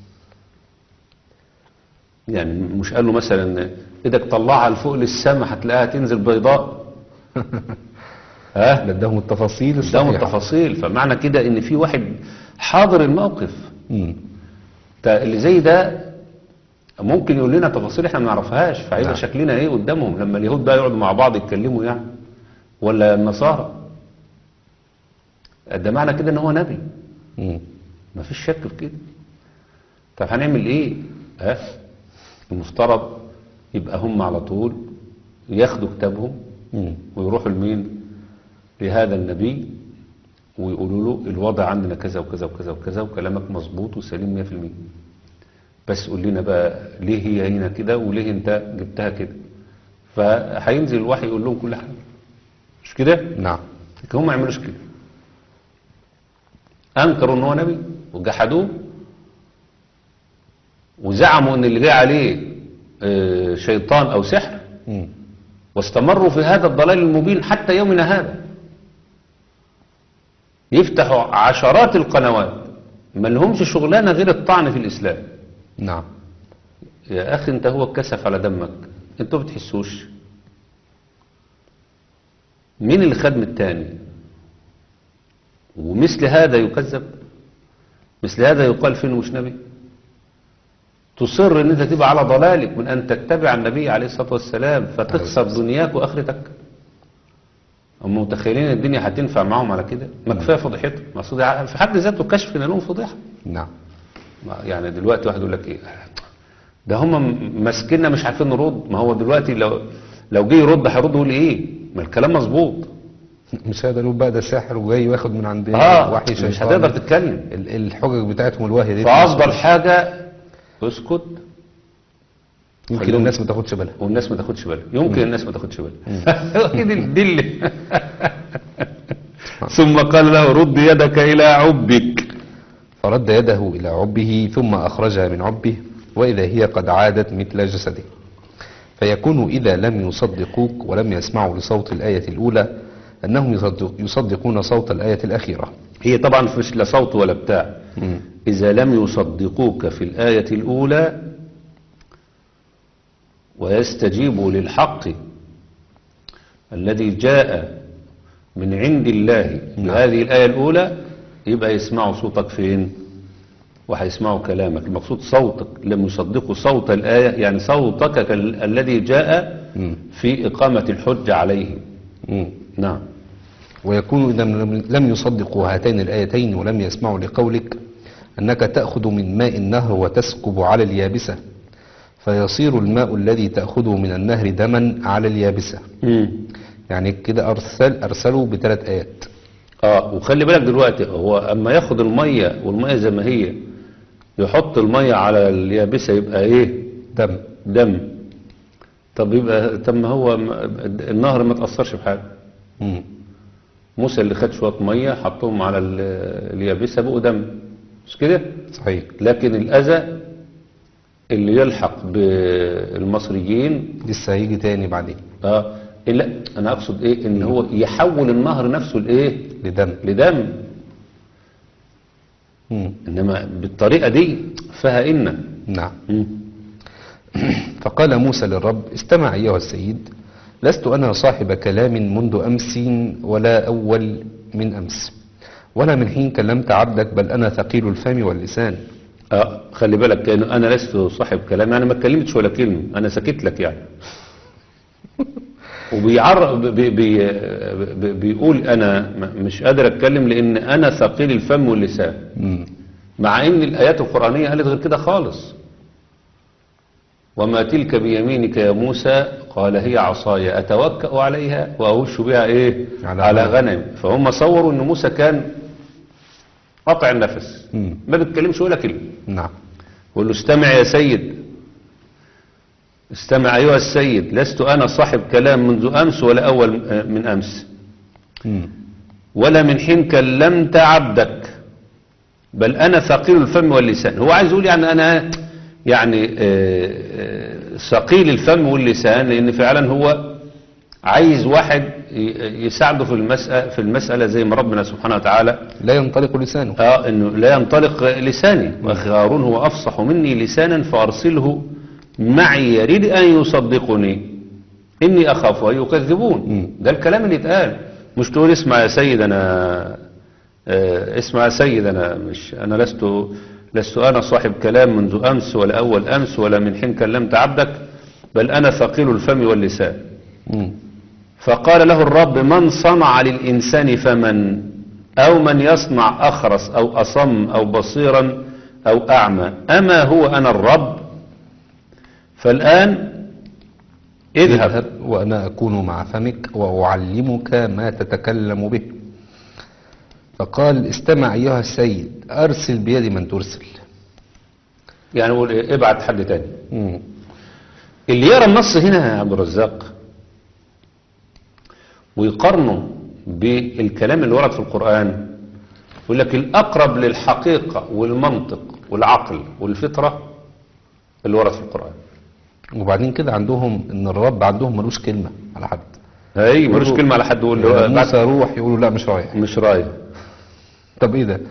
يعني مش قال له مثلا ايدك طلعها لفوق للسماء هتلاقيها تنزل بيضاء ها لدهم التفاصيل قدام الصحيحة التفاصيل فمعنى كده ان في واحد حاضر الموقف مم. تا- اللي زي ده ممكن يقول لنا تفاصيل احنا ما نعرفهاش فهيبقى نعم. شكلنا ايه قدامهم لما اليهود بقى يقعدوا مع بعض يتكلموا يعني ولا النصارى ده معنى كده ان هو نبي مم. ما فيش شك في كده طب هنعمل ايه ها المفترض يبقى هم على طول ياخدوا كتابهم مم. ويروحوا لمين لهذا النبي ويقولوا له الوضع عندنا كذا وكذا وكذا وكذا وكلامك مظبوط وسليم 100% بس قول لنا بقى ليه هي هنا كده وليه انت جبتها كده فهينزل الوحي يقول لهم كل حاجه مش كده نعم لكن هم ما يعملوش كده انكروا ان هو نبي وجحدوه وزعموا ان اللي جاي عليه آه، شيطان او سحر مم. واستمروا في هذا الضلال المبين حتى يومنا هذا يفتحوا عشرات القنوات ما لهمش شغلانه غير الطعن في الاسلام نعم يا اخي انت هو اتكسف على دمك انتوا بتحسوش مين اللي خدم التاني ومثل هذا يكذب مثل هذا يقال فين مش نبي تصر ان انت تبقى على ضلالك من ان تتبع النبي عليه الصلاة والسلام فتخسر دنياك واخرتك هم متخيلين الدنيا هتنفع معاهم على كده ما كفايه فضيحتهم مقصود في حد ذاته كشف ان لهم فضيحه نعم ما- يعني دلوقتي واحد يقول لك ايه ده هم ماسكيننا مش عارفين نرد ما هو دلوقتي لو لو جه يرد هيرد يقول ايه ما الكلام مظبوط مش هقدر اقول بقى ده ساحر وجاي واخد من عند اه وحي مش شيطاني. هتقدر تتكلم ال- الحجج بتاعتهم الواهية دي فافضل حاجه اسكت يمكن خليهم- الناس ما تاخدش بالها والناس ما تاخدش بالها يمكن الناس ما تاخدش بالها دي دي اللي ثم قال له رد يدك الى عبك فرد يده إلى عبه ثم أخرجها من عبه وإذا هي قد عادت مثل جسده فيكون إذا لم يصدقوك ولم يسمعوا لصوت الآية الأولى أنهم يصدق يصدقون صوت الآية الأخيرة هي طبعا مش لا صوت ولا بتاع إذا لم يصدقوك في الآية الأولى ويستجيبوا للحق الذي جاء من عند الله نعم. بهذه الآية الأولى يبقى يسمعوا صوتك فين وهيسمعوا كلامك المقصود صوتك لم يصدقوا صوت الآية يعني صوتك كال- الذي جاء مم. في إقامة الحجة عليه مم. نعم ويكون إذا لم- لم يصدقوا هاتين الآيتين ولم يسمعوا لقولك أنك تأخذ من ماء النهر وتسكب على اليابسة فيصير الماء الذي تأخذه من النهر دما على اليابسة مم. يعني كده أرسل أرسلوا بثلاث آيات اه وخلي بالك دلوقتي هو اما ياخد المية والمية زي ما هي يحط المية على اليابسة يبقى ايه دم دم طب يبقى طب ما هو م- النهر ما تأثرش بحاجة مم. موسى اللي خد شوية مية حطهم على ال- اليابسة بقوا دم مش كده صحيح لكن الأذى اللي يلحق بالمصريين لسه هيجي تاني بعدين اه إيه لا انا اقصد ايه ان هو يحول النهر نفسه لايه لدم لدم مم. انما بالطريقة دي فيها ان نعم مم. فقال موسى للرب استمع أيها السيد لست أنا صاحب كلام منذ أمس ولا أول من أمس ولا من حين كلمت عبدك بل أنا ثقيل الفم واللسان اه خلي بالك كأنه انا لست صاحب كلام يعني ما اتكلمتش ولا كلمة انا سكت لك يعني وبيعر بي بي بي بيقول انا م- مش قادر اتكلم لان انا ثقيل الفم واللسان مم. مع ان الايات القرآنية قالت غير كده خالص وما تلك بيمينك يا موسى قال هي عصاي اتوكأ عليها واهش بها ايه على على, غنم. غنم فهم صوروا ان موسى كان قطع النفس مم. ما بيتكلمش ولا كلمه نعم يقول له استمع يا سيد استمع أيها السيد لست أنا صاحب كلام منذ أمس ولا أول من أمس مم. ولا من حين كلمت عبدك بل أنا ثقيل الفم واللسان هو عايز يقول يعني أنا يعني آه، آه، ثقيل الفم واللسان لأن فعلا هو عايز واحد ي- يساعده في المسألة, في المسألة زي ما ربنا سبحانه وتعالى لا ينطلق لسانه اه انه لا ينطلق لساني واخي هارون هو افصح مني لسانا فارسله معي يريد ان يصدقني اني اخاف ان يكذبون مم. ده الكلام اللي اتقال مش تقول اسمع يا سيد انا آه اسمع يا سيد انا مش انا لست لست انا صاحب كلام منذ امس ولا اول امس ولا من حين كلمت عبدك بل انا ثقيل الفم واللسان مم. فقال له الرب من صنع للإنسان فمن أو من يصنع أخرس أو أصم أو بصيرا أو أعمى أما هو أنا الرب فالآن اذهب وأنا أكون مع فمك وأعلمك ما تتكلم به فقال استمع أيها السيد أرسل بيد من ترسل يعني يقول إيه؟ ابعت حد تاني مم. اللي يرى النص هنا يا عبد الرزاق ويقارنه بالكلام اللي ورد في القرآن يقول لك الأقرب للحقيقة والمنطق والعقل والفطرة اللي ورد في القرآن وبعدين كده عندهم ان الرب عندهم ملوش كلمة على حد هي ملوش كلمة على حد يقول له يعني بعد- موسى روح يقولوا لا مش رايح مش رايح طب ايه ده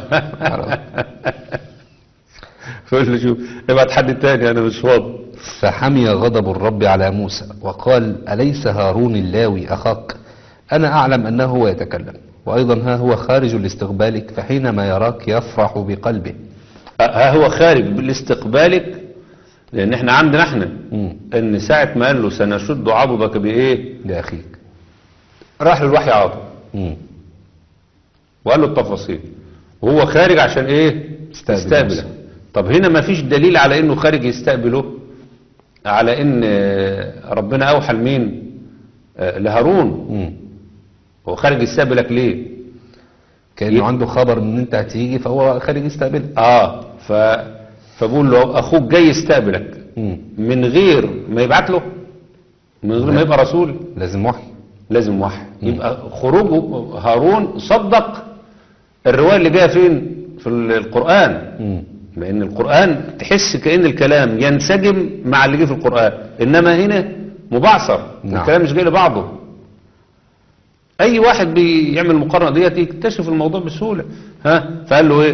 فقول له شوف ابعت حد تاني انا مش فاضي فحمي غضب الرب على موسى وقال أليس هارون اللاوي أخاك أنا أعلم أنه هو يتكلم وأيضا ها هو خارج لاستقبالك فحينما يراك يفرح بقلبه ها هو خارج لاستقبالك لان احنا عندنا احنا مم. ان ساعة ما قال له سنشد عضدك بايه لأخيك راح للوحي عاضد مم. وقال له التفاصيل وهو خارج عشان ايه يستقبل يستقبله موسى. طب هنا ما فيش دليل على انه خارج يستقبله على ان آه، ربنا اوحى لمين آه، لهارون مم. هو خارج يستقبلك ليه كأنه ي- عنده خبر ان انت هتيجي فهو خارج يستقبلك اه ف فبقول له اخوك جاي يستقبلك مم. من غير ما يبعت له من غير ما يبقى رسول لازم وحي لازم وحي يبقى خروجه هارون صدق الرواية اللي جاية فين في القرآن مم. لأن القرآن تحس كأن الكلام ينسجم مع اللي جه في القرآن إنما هنا مبعثر نعم. الكلام مش جاي لبعضه أي واحد بيعمل المقارنة ديت يكتشف الموضوع بسهولة ها فقال له إيه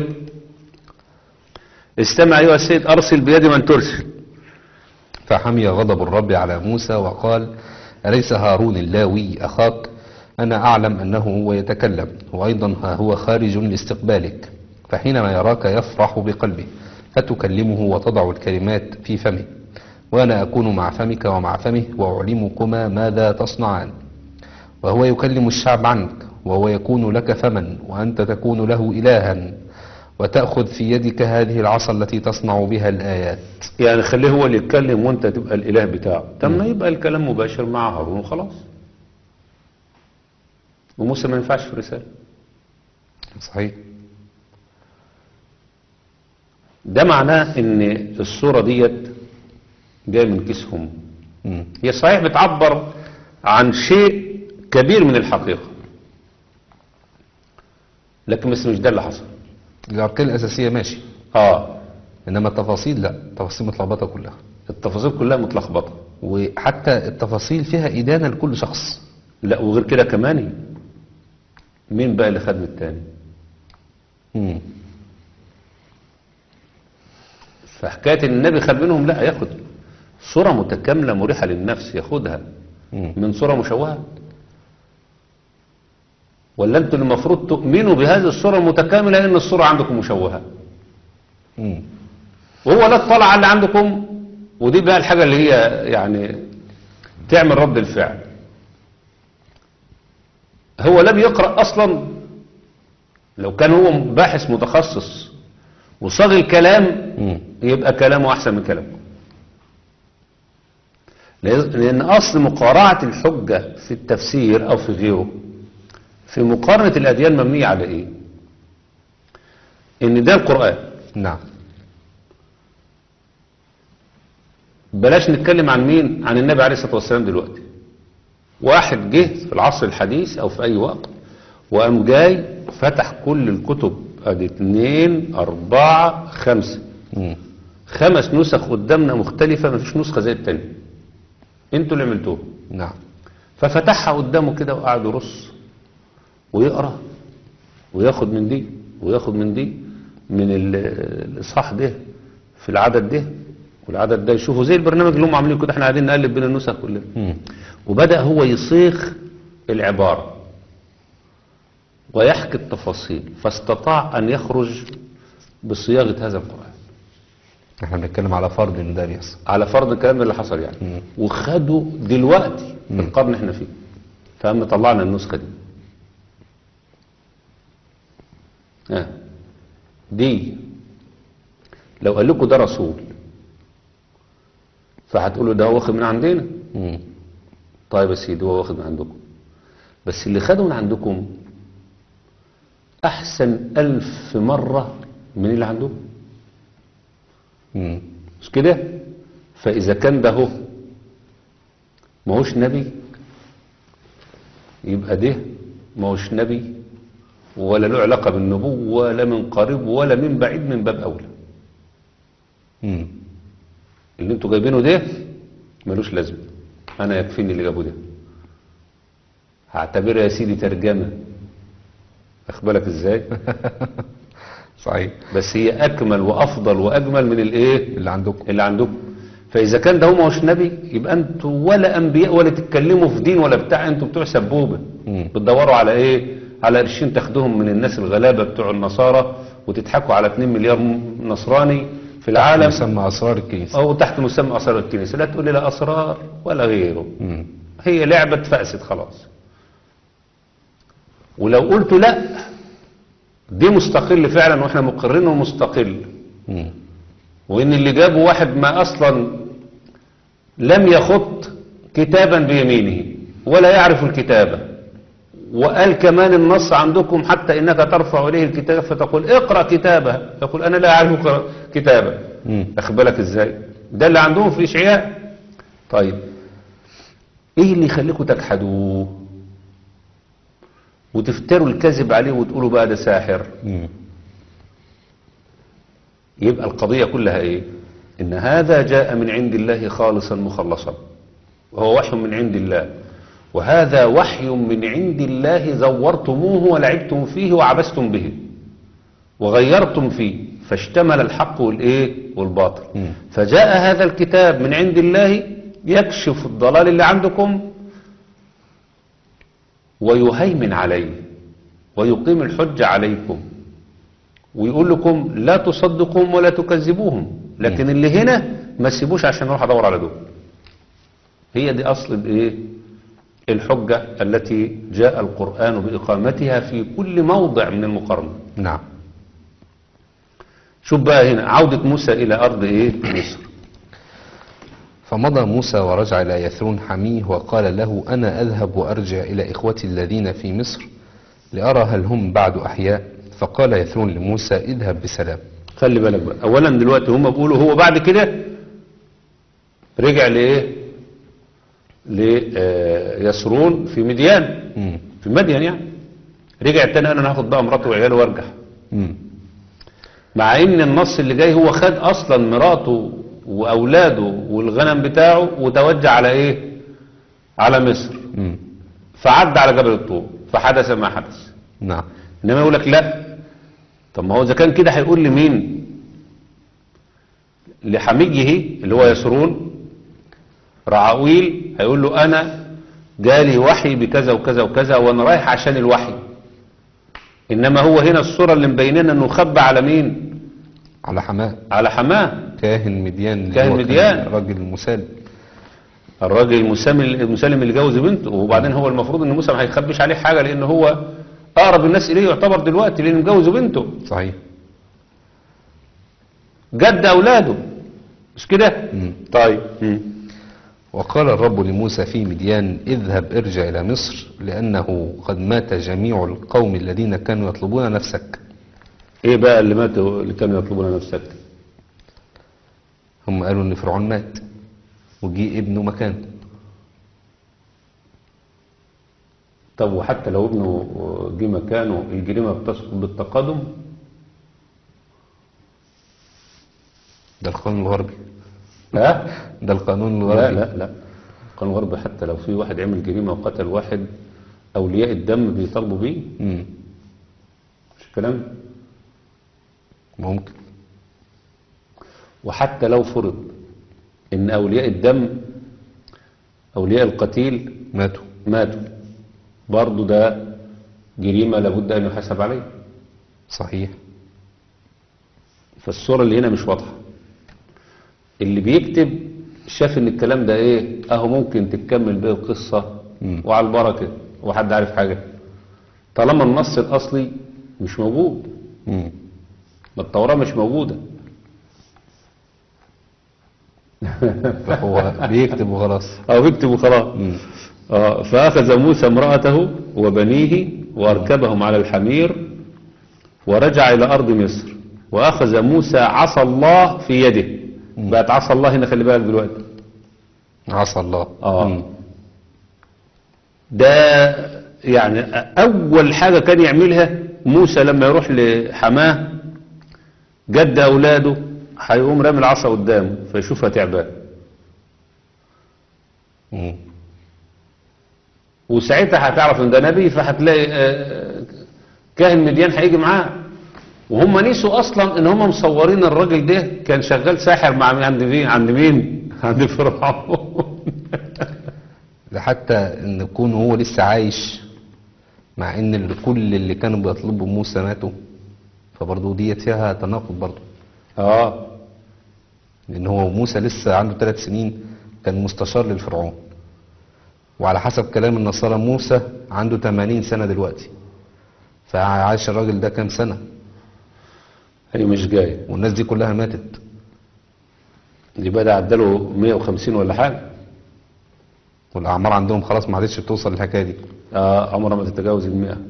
استمع أيها السيد أرسل بيد من ترسل فحمي غضب الرب على موسى وقال أليس هارون اللاوي أخاك أنا أعلم أنه هو يتكلم وأيضا ها هو خارج لاستقبالك فحينما يراك يفرح بقلبه فتكلمه وتضع الكلمات في فمه وأنا أكون مع فمك ومع فمه وأعلمكما ماذا تصنعان وهو يكلم الشعب عنك وهو يكون لك فما وأنت تكون له إلها وتأخذ في يدك هذه العصا التي تصنع بها الآيات يعني خليه هو اللي يتكلم وانت تبقى الاله بتاعه طب ما يبقى الكلام مباشر مع هارون وخلاص وموسى ما ينفعش في الرساله صحيح ده معناه ان الصوره ديت جايه من كيسهم مم. هي صحيح بتعبر عن شيء كبير من الحقيقه لكن بس مش ده اللي حصل الأركان الأساسية ماشي اه إنما التفاصيل لا التفاصيل متلخبطة كلها التفاصيل كلها متلخبطه وحتى التفاصيل فيها إدانة لكل شخص لا وغير كده كمان مين بقى اللي خد من التاني مم. فحكايه ان النبي خد منهم لا ياخد صوره متكامله مريحه للنفس ياخدها مم. من صوره مشوهه ولا انتوا اللي المفروض تؤمنوا بهذه الصوره المتكامله ان الصوره عندكم مشوهه مم. وهو لا اطلع على اللي عندكم ودي بقى الحاجه اللي هي يعني تعمل رد الفعل هو لم يقرا اصلا لو كان هو باحث متخصص وصاغ الكلام مم. يبقى كلامه احسن من كلامكم لان اصل مقارعه الحجه في التفسير او في غيره في مقارنه الاديان مبنيه على ايه ان ده القران نعم بلاش نتكلم عن مين عن النبي عليه الصلاه والسلام دلوقتي واحد جه في العصر الحديث او في اي وقت وقام جاي فتح كل الكتب ادي اتنين اربعة خمسة مم. خمس نسخ قدامنا مختلفة مفيش نسخة زي التانية انتوا اللي عملتوها نعم ففتحها قدامه كده وقعد يرص ويقرا وياخد من دي وياخد من دي من ال- الاصحاح ده في العدد ده والعدد ده يشوفه زي البرنامج اللي هم عاملينه كده احنا قاعدين نقلب بين النسخ كلها مم. وبدأ هو يصيغ العبارة ويحكي التفاصيل فاستطاع أن يخرج بصياغة هذا القرآن احنا بنتكلم على فرض ان ده بيحصل على فرض الكلام اللي حصل يعني مم. وخدوا دلوقتي في مم. القرن احنا فيه فقام طلعنا النسخة دي آه. دي لو قال لكم ده رسول فهتقولوا ده هو واخد من عندنا مم. طيب يا سيدي هو واخد من عندكم بس اللي خده من عندكم أحسن ألف مرة من اللي عندكم مم. مش كده فإذا كان ده هو ما هوش نبي يبقى ده ما هوش نبي ولا له علاقة بالنبوة لا من قريب ولا من بعيد من باب أولى مم. اللي انتوا جايبينه ده ملوش لازمه انا يكفيني اللي جابه ده هعتبرها يا سيدي ترجمه اخبرك ازاي صحيح بس هي اكمل وافضل واجمل من الايه اللي عندكم اللي عندكم فاذا كان ده هو ما هوش نبي يبقى انتوا ولا انبياء ولا تتكلموا في دين ولا بتاع انتوا بتوع سبوبه مم. بتدوروا على ايه على قرشين تاخدوهم من الناس الغلابه بتوع النصارى وتضحكوا على 2 مليار نصراني في العالم يسمى اسرار الكنيسه أو تحت مسمى أسرار الكنيسة لا تقول لي لا أسرار ولا غيره مم. هي لعبة فأست خلاص ولو قلت لا دي مستقل فعلا واحنا مقرينه مستقل مم. وان اللي جابه واحد ما اصلا لم يخط كتابا بيمينه ولا يعرف الكتابة وقال كمان النص عندكم حتى انك ترفع اليه الكتاب فتقول اقرأ كتابه يقول انا لا اعرف أقرأ كتابه مم. اخبرك ازاي ده اللي عندهم في اشعياء طيب ايه اللي يخليكم تجحدوه وتفتروا الكذب عليه وتقولوا بقى ده ساحر مم. يبقى القضية كلها ايه ان هذا جاء من عند الله خالصا مخلصا وهو وحي من عند الله وهذا وحي من عند الله زورتموه ولعبتم فيه وعبستم به وغيرتم فيه فاشتمل الحق والايه والباطل مم. فجاء هذا الكتاب من عند الله يكشف الضلال اللي عندكم ويهيمن عليه ويقيم الحجة عليكم ويقول لكم لا تصدقوهم ولا تكذبوهم لكن اللي هنا ما تسيبوش عشان اروح ادور على دول هي دي اصل الايه الحجة التي جاء القرآن بإقامتها في كل موضع من المقارنة نعم شوف بقى هنا عودة موسى إلى أرض إيه مصر فمضى موسى ورجع إلى يثرون حميه وقال له أنا أذهب وأرجع إلى إخوتي الذين في مصر لأرى هل هم بعد أحياء فقال يثرون لموسى اذهب بسلام خلي بالك بقى أولا دلوقتي هم بيقولوا هو بعد كده رجع لإيه ليسرون في مديان مم. في مدين يعني رجع تاني أنا هاخد بقى مراته وعياله وارجع مم. مع ان النص اللي جاي هو خد اصلا مراته واولاده والغنم بتاعه وتوجه على ايه على مصر مم. فعدى على جبل الطور فحدث ما حدث نعم انما يقول لك لا طب ما هو اذا كان كده هيقول لمين لحميه اللي هو يسرون رعاويل هيقول له انا جالي وحي بكذا وكذا وكذا وانا رايح عشان الوحي انما هو هنا الصورة اللي مبيننا انه خبى على مين على حماه على حماه كاهن مديان اللي كاهن هو كان مديان. راجل مسالم الراجل المسلم المسلم اللي جوز بنته وبعدين هو المفروض ان موسى ما هيخبيش عليه حاجه لان هو اقرب الناس اليه يعتبر دلوقتي لان مجوز بنته صحيح جد اولاده مش كده مم. طيب مم. وقال الرب لموسى في مديان اذهب ارجع إلى مصر لأنه قد مات جميع القوم الذين كانوا يطلبون نفسك ايه بقى اللي ماتوا اللي كانوا يطلبون نفسك هم قالوا ان فرعون مات وجي ابنه مكانه طب وحتى لو ابنه جه مكانه الجريمه بتسقط بالتقادم ده القانون الغربي لا ده القانون لا الغربي لا لا القانون الغربي حتى لو في واحد عمل جريمه وقتل واحد اولياء الدم بيطالبوا بيه مم. مش الكلام ممكن وحتى لو فرض ان اولياء الدم اولياء القتيل ماتوا ماتوا برضه ده جريمة لابد ان يحاسب عليه صحيح فالصورة اللي هنا مش واضحة اللي بيكتب شاف ان الكلام ده ايه اهو ممكن تكمل بيه القصة مم. وعلى البركة وحد عارف حاجة طالما النص الاصلي مش موجود مم. ما التوراة مش موجودة فهو بيكتب وخلاص او بيكتب وخلاص مم. آه، فأخذ موسى امرأته وبنيه وأركبهم على الحمير ورجع إلى أرض مصر وأخذ موسى عصا الله في يده بقت عصا الله هنا خلي بالك دلوقتي عصى الله آه. مم. ده يعني أول حاجة كان يعملها موسى لما يروح لحماه جد أولاده هيقوم رامي العصا قدامه فيشوفها تعبان مم. وساعتها هتعرف ان ده نبي فهتلاقي آه، كاهن مديان هيجي معاه وهم نسوا اصلا ان هم مصورين الراجل ده كان شغال ساحر مع مين عند مين عند مين عند فرعون ده حتى ان يكون هو لسه عايش مع ان اللي كل اللي كانوا بيطلبوا موسى ماتوا فبرضه ديت فيها تناقض برضه اه لان هو موسى لسه عنده ثلاث سنين كان مستشار للفرعون وعلى حسب كلام النصارى موسى عنده 80 سنة دلوقتي فعاش الراجل ده كام سنة هي مش جايه والناس دي كلها ماتت يبقى ده عدله 150 ولا حاجه والاعمار عندهم خلاص ما عادتش بتوصل للحكايه دي اه عمرها ما تتجاوز ال 100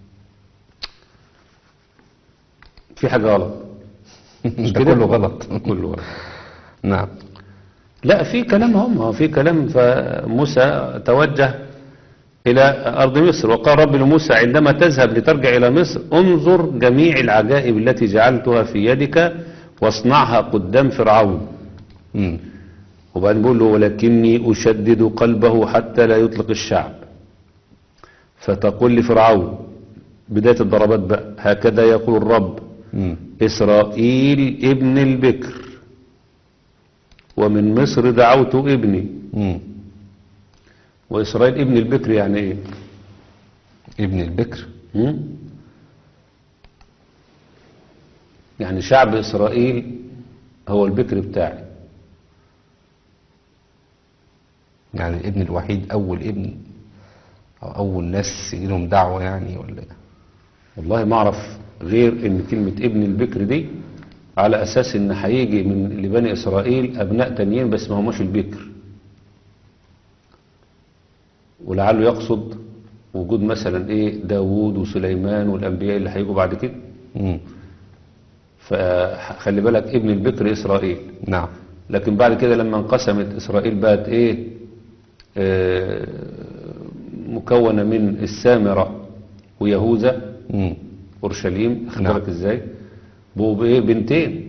في حاجه غلط مش ده كده؟ كله غلط كله غلط نعم لا في كلام هم في كلام فموسى توجه إلى أرض مصر وقال رب لموسى عندما تذهب لترجع إلى مصر انظر جميع العجائب التي جعلتها في يدك واصنعها قدام فرعون مم. وبعدين بيقول له ولكني أشدد قلبه حتى لا يطلق الشعب فتقول لفرعون بداية الضربات بقى هكذا يقول الرب مم. إسرائيل ابن البكر ومن مصر دعوت ابني مم. وإسرائيل ابن البكر يعني إيه ابن البكر م? يعني شعب إسرائيل هو البكر بتاعي يعني الابن الوحيد أول ابن أو أول ناس يجي لهم دعوة يعني ولا والله ما أعرف غير إن كلمة ابن البكر دي على أساس إن هيجي من لبني إسرائيل أبناء تانيين بس ما هماش البكر ولعله يقصد وجود مثلا إيه داوود وسليمان والأنبياء اللي هيجوا بعد كده مم. فخلي بالك ابن البكر إسرائيل نعم لكن بعد كده لما انقسمت إسرائيل بقت إيه آه، مكونة من السامرة ويهوذا مم. أورشليم خد نعم. بالك إزاي بقوا بإيه بنتين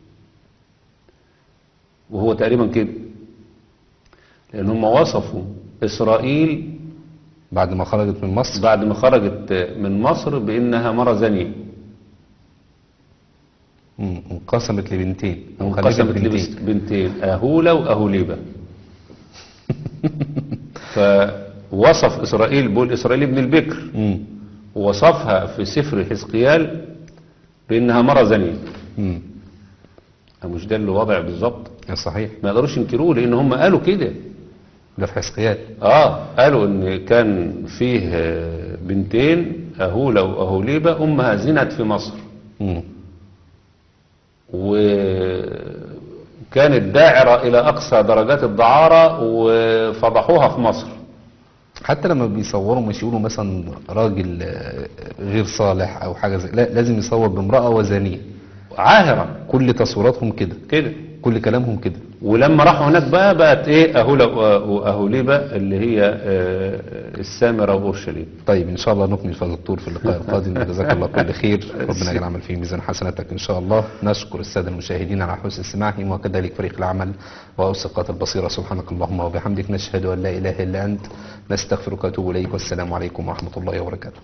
وهو تقريبا كده لأن هم وصفوا إسرائيل بعد ما خرجت من مصر بعد ما خرجت من مصر بأنها مرة زانية مم. انقسمت لبنتين أو خلفت انقسمت بنتين لبس بنتين أهولة وأهوليبة فوصف إسرائيل بقول إسرائيل ابن البكر مم. ووصفها في سفر حزقيال بأنها مرة زانية مم. مش ده الوضع بالظبط صحيح ما يقدروش ينكروه لأن هم قالوا كده ده في حزقيال اه قالوا ان كان فيه آه، بنتين اهولة واهوليبة امها زنت في مصر مم. وكانت داعرة الى اقصى درجات الدعارة وفضحوها في مصر حتى لما بيصوروا مش يقولوا مثلا راجل آه، غير صالح او حاجه زي لا لازم يصور بامراه وزانيه عاهرة كل تصويراتهم كده كده كل كلامهم كده ولما راحوا هناك بقى بقت ايه اهولة واهوليبة اللي هي آه، السامرة واورشليم طيب ان شاء الله نكمل في الدكتور في اللقاء القادم جزاك الله كل خير ربنا يجعل العمل في ميزان حسناتك ان شاء الله نشكر الساده المشاهدين على حسن استماعهم وكذلك فريق العمل واوثقات البصيره سبحانك اللهم وبحمدك نشهد ان لا اله الا انت نستغفرك ونتوب اليك والسلام عليكم ورحمه الله وبركاته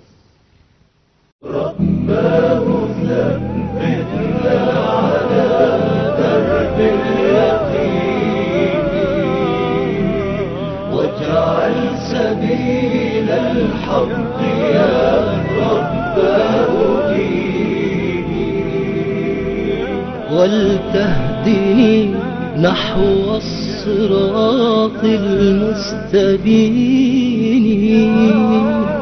واجعل سبيل الحق يا رب هديني ولتهدني نحو الصراط المستبين